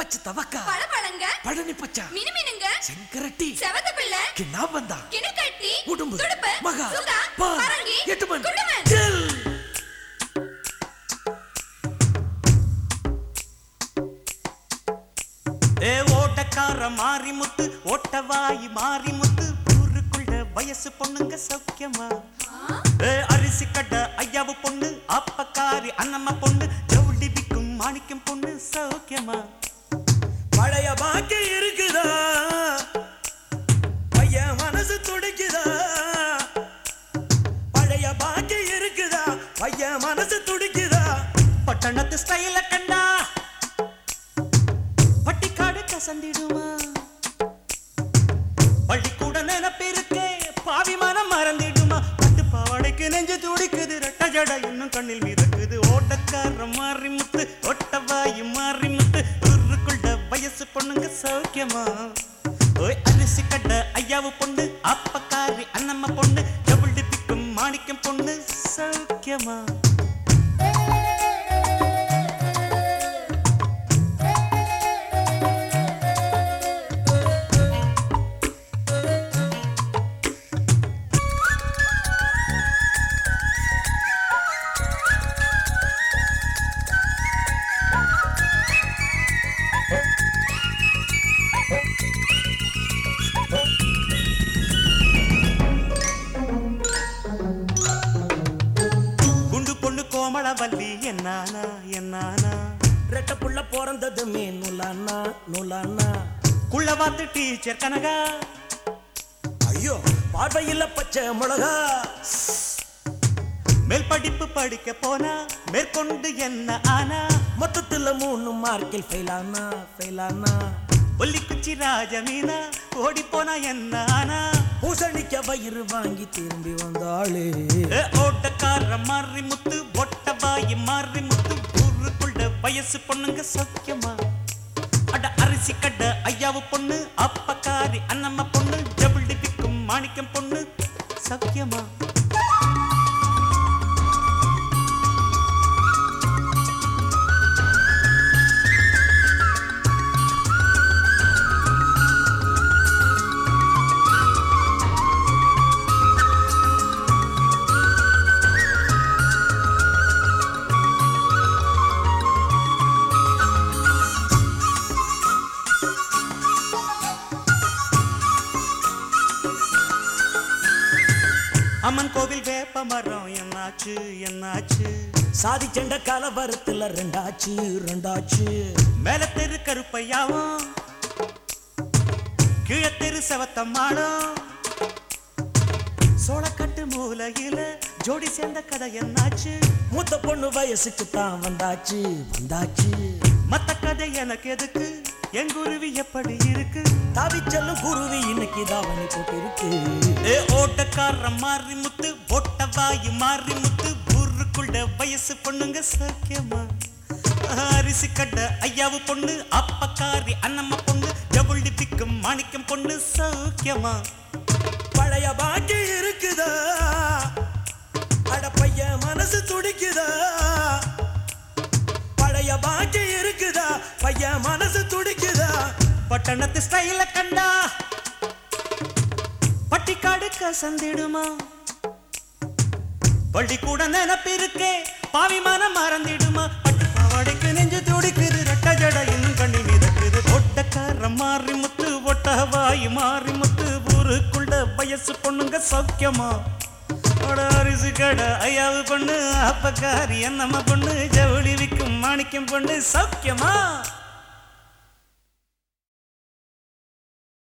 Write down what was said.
பச்சை தவக்கா பழபழங்க பழனி பச்சா மினுமினுங்க செங்கரட்டி செவத்த பிள்ளை கிண்ணா வந்தா கிணக்கட்டி உடும்பு துடுப்பு மகா சுகா பா பரங்கி எட்டுமன் குண்டுமன் ஜெல் ஏ ஓட்டக்கார மாரிமுத்து ஓட்டவாயி மாரிமுத்து ஊருக்குள்ள வயசு பொண்ணுங்க சௌக்கியமா ஏ அரிசி கட்ட ஐயாவு பொண்ணு அப்பக்காரி அண்ணம்மா பொண்ணு ஜவுளி விக்கும் மாணிக்கம் பொண்ணு சௌக்கியமா பழைய பாக்கி இருக்குதா பையன் மனசு துடிக்குதா பழைய பாக்கி இருக்குதா பையன் மனசு துடிக்குதா பட்டணத்து ஸ்டைல கண்டா பட்டிக்காடு கசந்திடுமா பள்ளிக்கூட நினைப்பிருக்கே பாவி மனம் மறந்திடுமா பட்டு பாவாடைக்கு நெஞ்சு துடிக்குது ரெட்ட ஜட இன்னும் கண்ணில் மிதக்குது ஓட்டக்கார மாறி முத்து ஒட்டவாயி மாறி முத்து ஊருக்குள்ள வயசு பொண்ணுங்க சௌக்கியமா ஓய் அரிசி கட்ட ஐயாவு பொண்ணு அப்பக்காரி அண்ணம்மா பொண்ணு டபுள் டிப்பிக்கும் மாணிக்கம் பொண்ணு சௌக்கியமா குண்டு பொண்ணு கோமளவல்லி என்னானா என்னானா ரெட்ட புள்ள பிறந்ததுமே நுலானா நுலானா குள்ளவாத்து டீச்சர் கனகா ஐயோ பார்வையில பச்சை மிளகா மேல் படிப்பு படிக்க போனா மேற்கொண்டு என்ன ஆனா மொத்தத்துல மூணு மார்க்கில் ஃபெயிலானா ஃபெயிலானா ஒல்லிக்குச்சி ராஜமீனா ஓடி போனா என்ன ஆனா பூசணிக்க வயிறு வாங்கி திரும்பி வந்தாளே ஏ, ஓட்டக்கார மாறி முத்து ஒட்டவாயி மாறி முத்து ஊருக்குள்ள வயசு பொண்ணுங்க சௌக்கியமா அட அரிசி கட்ட ஐயாவு பொண்ணு அப்பக்காரி அண்ணம்மா பொண்ணு டபுள் டிப்பிக்கும் மாணிக்கம் பொண்ணு சௌக்கியமா அம்மன் கோவில் வேப்ப மரம் என்னாச்சு என்னாச்சு சாதி சண்டை கலவரத்துல ரெண்டாச்சு ரெண்டாச்சு மேல தெரு கருப்பையாவும் கீழத்தெரு செவத்தம்மாளும் சோளக்கட்டு மூலையில ஜோடி சேர்ந்த கதை என்னாச்சு மூத்த பொண்ணு வயசுக்கு தான் வந்தாச்சு வந்தாச்சு மத்த கதை எனக்கு எதுக்கு எங்குருவி எப்படி இருக்கு தவிச்செல்லும் குருவி இன்னைக்கு தாவணி போட்டிருக்கு ஏ ஓட்டக்கார மாறி முத்து ஒட்டவாயு மாறி முத்து ஊருக்குள்ள வயசு பொண்ணுங்க சௌக்கியமா அரிசி கட்ட ஐயாவு பொண்ணு அப்பக்காரி அண்ணம்மா பொண்ணு டபுள் டிப்பிக்கும் மாணிக்கம் பொண்ணு சௌக்கியமா பழைய பாக்கி இருக்குதா அட பையன் மனசு துடிக்குதா பழைய பாக்கி இருக்குதா பையன் மனசு துடிக்குதா பட்டணத்து ஸ்டைல கண்டா பட்டிக்காடு கசந்திடுமா பள்ளிக்கூட நினப்பிருக்கே பாவிமானம் மறந்திடுமா பட்டு பாவாடைக்கு நெஞ்சு துடிக்குது ரெட்ட ஜட இன்னும் கண்ணி மிதக்குது ஒட்டக்கார மாறி முத்து ஒட்ட வாய் மாறி முத்து ஊருக்குள்ள வயசு பொண்ணுங்க சௌக்கியமா அட அரிசி கடை ஐயாவு பொண்ணு அப்பக்காரி என்னம்மா பொண்ணு ஜவுளி விக்கும் மாணிக்கம் பொண்ணு சௌக்கியமா